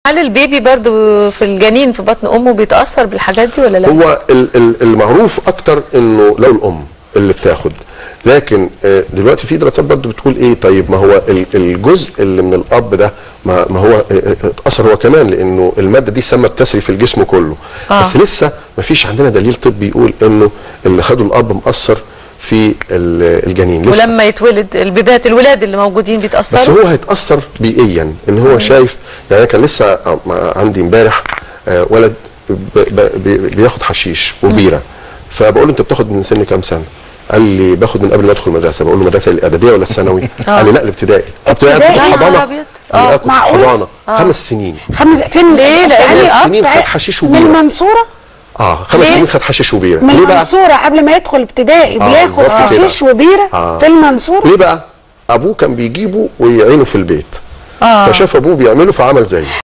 هل البيبي برضو في الجنين في بطن امه بيتاثر بالحاجات دي ولا لا هو ال- ال- المعروف اكتر انه لو الام اللي بتاخد لكن آه، دلوقتي في دراسات برضو بتقول ايه طيب ما هو ال- الجزء اللي من الاب ده ما ما هو آه، آه، اتاثر هو كمان لانه الماده دي سامه بتسري في الجسم كله آه. بس لسه ما فيش عندنا دليل طبي يقول انه اللي خده الاب مأثر في ال- الجنين لسه ولما يتولد البيبات الولاد اللي موجودين بس بيتاثروا هو هيتاثر بيئيا ان هو شايف يعني أنا كان لسه عندي امبارح آه، ولد ب- ب- بي- بياخد حشيش وبيره فبقول له انت بتاخد من سن كام سنه؟ قال لي باخد من قبل ما ادخل المدرسه بقول له المدرسه الاعداديه ولا الثانوي؟ قال لي لا الابتدائي ابتدائي كنت ابتدائي؟ يا حضانه نهار أبيض. قال لي آه، كنت معقول؟ حضانه خمس سنين خمس فين ليه؟ لأن يعني خمس أب سنين بقى- خد حشيش من وبيرة. المنصوره اه خمس ليه؟ سنين خد حشيش وبيره من ليه بقى؟ المنصوره قبل ما يدخل ابتدائي آه، بياخد بالظبط كده. حشيش وبيره آه. في المنصوره ليه بقى؟ ابوه كان بيجيبه ويعينه في البيت آه. فشاف ابوه بيعمله فعمل زيه